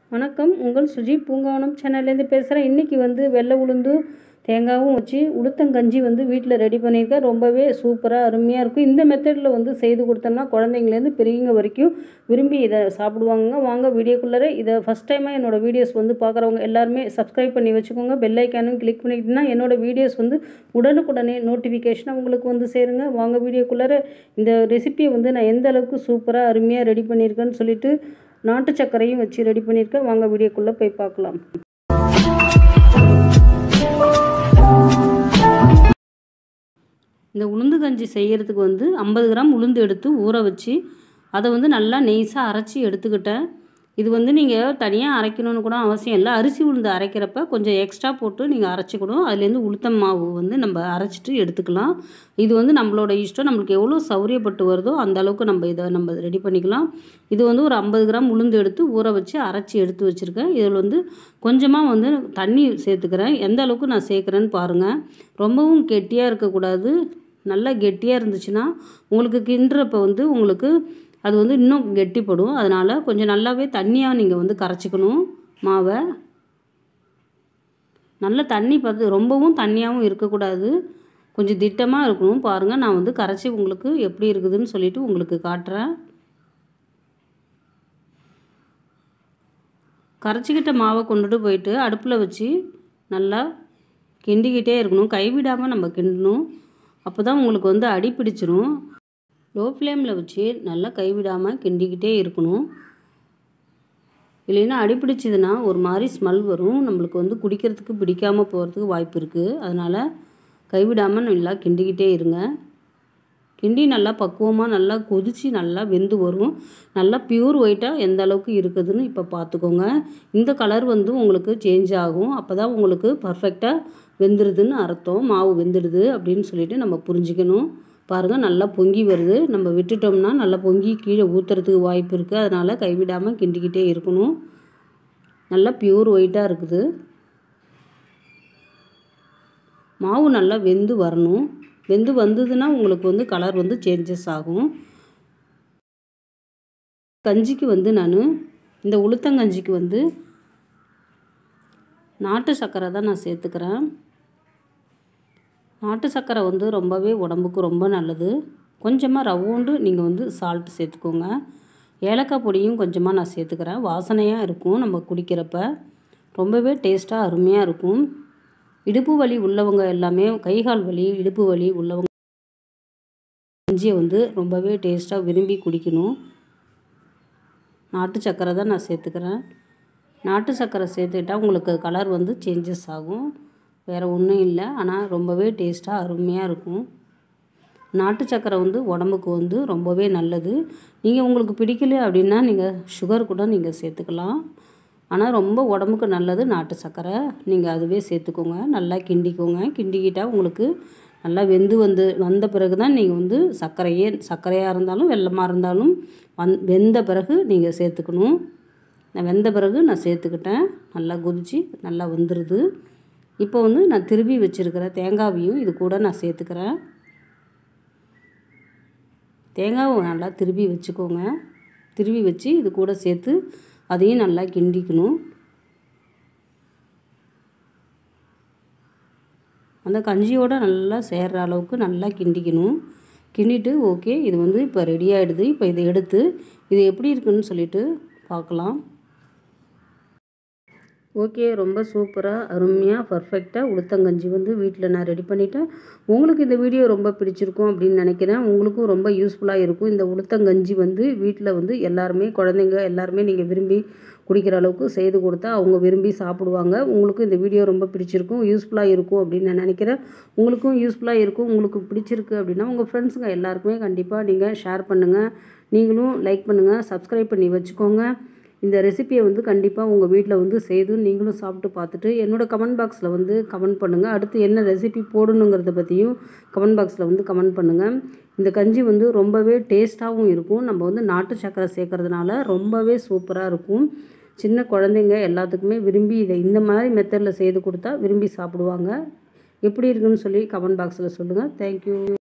வணக்கம் உங்கள் சுஜி பூங்காவனம் சேனல்லேருந்து பேசுகிறேன் இன்றைக்கி வந்து வெள்ளை உளுந்து தேங்காயும் வச்சு உளுத்தங்கஞ்சி வந்து வீட்டில் ரெடி பண்ணியிருக்கேன் ரொம்பவே சூப்பராக அருமையாக இருக்கும் இந்த மெத்தடில் வந்து செய்து கொடுத்தோம்னா குழந்தைங்கலேருந்து பெரியவங்க வரைக்கும் விரும்பி இதை சாப்பிடுவாங்க வாங்க வீடியோக்குள்ளே இதை ஃபஸ்ட் டைமாக என்னோடய வீடியோஸ் வந்து பார்க்குறவங்க எல்லாருமே சப்ஸ்கிரைப் பண்ணி வச்சுக்கோங்க பெல் ஐக்கானும் கிளிக் பண்ணிக்கிட்டீங்கன்னா என்னோடய வீடியோஸ் வந்து உடனுக்குடனே நோட்டிஃபிகேஷனாக உங்களுக்கு வந்து சேருங்க வாங்க வீடியோக்குள்ளே இந்த ரெசிபியை வந்து நான் எந்த அளவுக்கு சூப்பராக அருமையாக ரெடி பண்ணியிருக்கேன்னு சொல்லிட்டு நாட்டு சர்க்கரையும் வச்சு ரெடி பண்ணியிருக்கேன் வாங்க வீடியோக்குள்ளே போய் பார்க்கலாம் இந்த உளுந்து கஞ்சி செய்கிறதுக்கு வந்து ஐம்பது கிராம் உளுந்து எடுத்து ஊற வச்சு அதை வந்து நல்லா நெய்ஸாக அரைச்சி எடுத்துக்கிட்டேன் இது வந்து நீங்கள் தனியாக அரைக்கணும்னு கூட அவசியம் இல்லை அரிசி உளுந்து அரைக்கிறப்ப கொஞ்சம் எக்ஸ்ட்ரா போட்டு நீங்கள் அரைச்சிக்கணும் அதுலேருந்து உளுத்தம் மாவு வந்து நம்ம அரைச்சிட்டு எடுத்துக்கலாம் இது வந்து நம்மளோட இஷ்டம் நம்மளுக்கு எவ்வளோ சௌரியப்பட்டு வருதோ அந்த அளவுக்கு நம்ம இதை நம்ம ரெடி பண்ணிக்கலாம் இது வந்து ஒரு ஐம்பது கிராம் உளுந்து எடுத்து ஊற வச்சு அரைச்சி எடுத்து வச்சுருக்கேன் இதில் வந்து கொஞ்சமாக வந்து தண்ணி சேர்த்துக்கிறேன் எந்த அளவுக்கு நான் சேர்க்குறேன்னு பாருங்கள் ரொம்பவும் கெட்டியாக இருக்கக்கூடாது நல்லா கெட்டியாக இருந்துச்சுன்னா உங்களுக்கு கிண்டுறப்ப வந்து உங்களுக்கு அது வந்து இன்னும் கெட்டிப்படும் அதனால் கொஞ்சம் நல்லாவே தண்ணியாக நீங்கள் வந்து கரைச்சிக்கணும் மாவை நல்ல தண்ணி பார்த்து ரொம்பவும் தண்ணியாகவும் இருக்கக்கூடாது கொஞ்சம் திட்டமாக இருக்கணும் பாருங்கள் நான் வந்து கரைச்சி உங்களுக்கு எப்படி இருக்குதுன்னு சொல்லிவிட்டு உங்களுக்கு காட்டுறேன் கரைச்சிக்கிட்ட மாவை கொண்டுட்டு போயிட்டு அடுப்பில் வச்சு நல்லா கிண்டிக்கிட்டே இருக்கணும் கைவிடாமல் நம்ம கிண்டணும் அப்போ தான் உங்களுக்கு வந்து அடி பிடிச்சிரும் லோ ஃப்ளேமில் வச்சு நல்லா கைவிடாமல் கிண்டிக்கிட்டே இருக்கணும் இல்லைன்னா அடி பிடிச்சதுன்னா ஒரு மாதிரி ஸ்மெல் வரும் நம்மளுக்கு வந்து குடிக்கிறதுக்கு பிடிக்காமல் போகிறதுக்கு வாய்ப்பு இருக்குது அதனால் கைவிடாமல் நல்லா கிண்டிக்கிட்டே இருங்க கிண்டி நல்லா பக்குவமாக நல்லா கொதித்து நல்லா வெந்து வரும் நல்லா பியூர் ஒயிட்டாக எந்த அளவுக்கு இருக்குதுன்னு இப்போ பார்த்துக்கோங்க இந்த கலர் வந்து உங்களுக்கு சேஞ்ச் ஆகும் அப்போ தான் உங்களுக்கு பர்ஃபெக்டாக வெந்துடுதுன்னு அர்த்தம் மாவு வெந்துடுது அப்படின்னு சொல்லிட்டு நம்ம புரிஞ்சுக்கணும் பாருங்கள் நல்லா பொங்கி வருது நம்ம விட்டுட்டோம்னா நல்லா பொங்கி கீழே ஊற்றுறதுக்கு வாய்ப்பு இருக்குது அதனால் கைவிடாமல் கிண்டிக்கிட்டே இருக்கணும் நல்லா பியூர் ஒயிட்டாக இருக்குது மாவு நல்லா வெந்து வரணும் வெந்து வந்ததுன்னா உங்களுக்கு வந்து கலர் வந்து சேஞ்சஸ் ஆகும் கஞ்சிக்கு வந்து நான் இந்த உளுத்தங்கஞ்சிக்கு வந்து நாட்டு சர்க்கரை தான் நான் சேர்த்துக்கிறேன் நாட்டு சர்க்கரை வந்து ரொம்பவே உடம்புக்கு ரொம்ப நல்லது கொஞ்சமாக ரவுண்டு நீங்கள் வந்து சால்ட்டு சேர்த்துக்கோங்க ஏலக்காய் பொடியும் கொஞ்சமாக நான் சேர்த்துக்கிறேன் வாசனையாக இருக்கும் நம்ம குடிக்கிறப்ப ரொம்பவே டேஸ்ட்டாக அருமையாக இருக்கும் இடுப்பு வலி உள்ளவங்க எல்லாமே கைகால் வலி இடுப்பு வலி உள்ளவங்க இஞ்சியை வந்து ரொம்பவே டேஸ்ட்டாக விரும்பி குடிக்கணும் நாட்டு சர்க்கரை தான் நான் சேர்த்துக்கிறேன் நாட்டு சர்க்கரை சேர்த்துக்கிட்டால் உங்களுக்கு கலர் வந்து சேஞ்சஸ் ஆகும் வேறு ஒன்றும் இல்லை ஆனால் ரொம்பவே டேஸ்ட்டாக அருமையாக இருக்கும் நாட்டு சர்க்கரை வந்து உடம்புக்கு வந்து ரொம்பவே நல்லது நீங்கள் உங்களுக்கு பிடிக்கல அப்படின்னா நீங்கள் சுகர் கூட நீங்கள் சேர்த்துக்கலாம் ஆனால் ரொம்ப உடம்புக்கு நல்லது நாட்டு சர்க்கரை நீங்கள் அதுவே சேர்த்துக்கோங்க நல்லா கிண்டிக்கோங்க கிண்டிக்கிட்டால் உங்களுக்கு நல்லா வெந்து வந்து வந்த பிறகு தான் நீங்கள் வந்து சர்க்கரையே சர்க்கரையாக இருந்தாலும் வெள்ளமாக இருந்தாலும் வந் வெந்த பிறகு நீங்கள் சேர்த்துக்கணும் நான் வெந்த பிறகு நான் சேர்த்துக்கிட்டேன் நல்லா கொதித்து நல்லா வந்துடுது இப்போ வந்து நான் திருவி வச்சுருக்கிற தேங்காவையும் இது கூட நான் சேர்த்துக்கிறேன் தேங்காவை நல்லா திருவி வச்சுக்கோங்க திருவி வச்சு இது கூட சேர்த்து அதையும் நல்லா கிண்டிக்கணும் அந்த கஞ்சியோடு நல்லா சேர்கிற அளவுக்கு நல்லா கிண்டிக்கணும் கிண்டிட்டு ஓகே இது வந்து இப்போ ரெடி ஆகிடுது இப்போ இதை எடுத்து இது எப்படி இருக்குன்னு சொல்லிட்டு பார்க்கலாம் ஓகே ரொம்ப சூப்பராக அருமையாக பர்ஃபெக்டாக உளுத்தங்கஞ்சி வந்து வீட்டில் நான் ரெடி பண்ணிட்டேன் உங்களுக்கு இந்த வீடியோ ரொம்ப பிடிச்சிருக்கும் அப்படின்னு நினைக்கிறேன் உங்களுக்கும் ரொம்ப யூஸ்ஃபுல்லாக இருக்கும் இந்த உளுத்தங்கஞ்சி வந்து வீட்டில் வந்து எல்லாருமே குழந்தைங்க எல்லாருமே நீங்கள் விரும்பி குடிக்கிற அளவுக்கு செய்து கொடுத்தா அவங்க விரும்பி சாப்பிடுவாங்க உங்களுக்கும் இந்த வீடியோ ரொம்ப பிடிச்சிருக்கும் யூஸ்ஃபுல்லாக இருக்கும் அப்படின்னு நான் நினைக்கிறேன் உங்களுக்கும் யூஸ்ஃபுல்லாக இருக்கும் உங்களுக்கு பிடிச்சிருக்கு அப்படின்னா உங்கள் ஃப்ரெண்ட்ஸுங்க எல்லாருக்குமே கண்டிப்பாக நீங்கள் ஷேர் பண்ணுங்கள் நீங்களும் லைக் பண்ணுங்கள் சப்ஸ்கிரைப் பண்ணி வச்சுக்கோங்க இந்த ரெசிப்பியை வந்து கண்டிப்பாக உங்கள் வீட்டில் வந்து செய்து நீங்களும் சாப்பிட்டு பார்த்துட்டு என்னோடய கமெண்ட் பாக்ஸில் வந்து கமெண்ட் பண்ணுங்கள் அடுத்து என்ன ரெசிபி போடணுங்கிறத பற்றியும் கமெண்ட் பாக்ஸில் வந்து கமெண்ட் பண்ணுங்கள் இந்த கஞ்சி வந்து ரொம்பவே டேஸ்ட்டாகவும் இருக்கும் நம்ம வந்து நாட்டு சக்கரை சேர்க்கறதுனால ரொம்பவே சூப்பராக இருக்கும் சின்ன குழந்தைங்க எல்லாத்துக்குமே விரும்பி இதை இந்த மாதிரி மெத்தடில் செய்து கொடுத்தா விரும்பி சாப்பிடுவாங்க எப்படி இருக்குன்னு சொல்லி கமெண்ட் பாக்ஸில் சொல்லுங்கள் தேங்க்யூ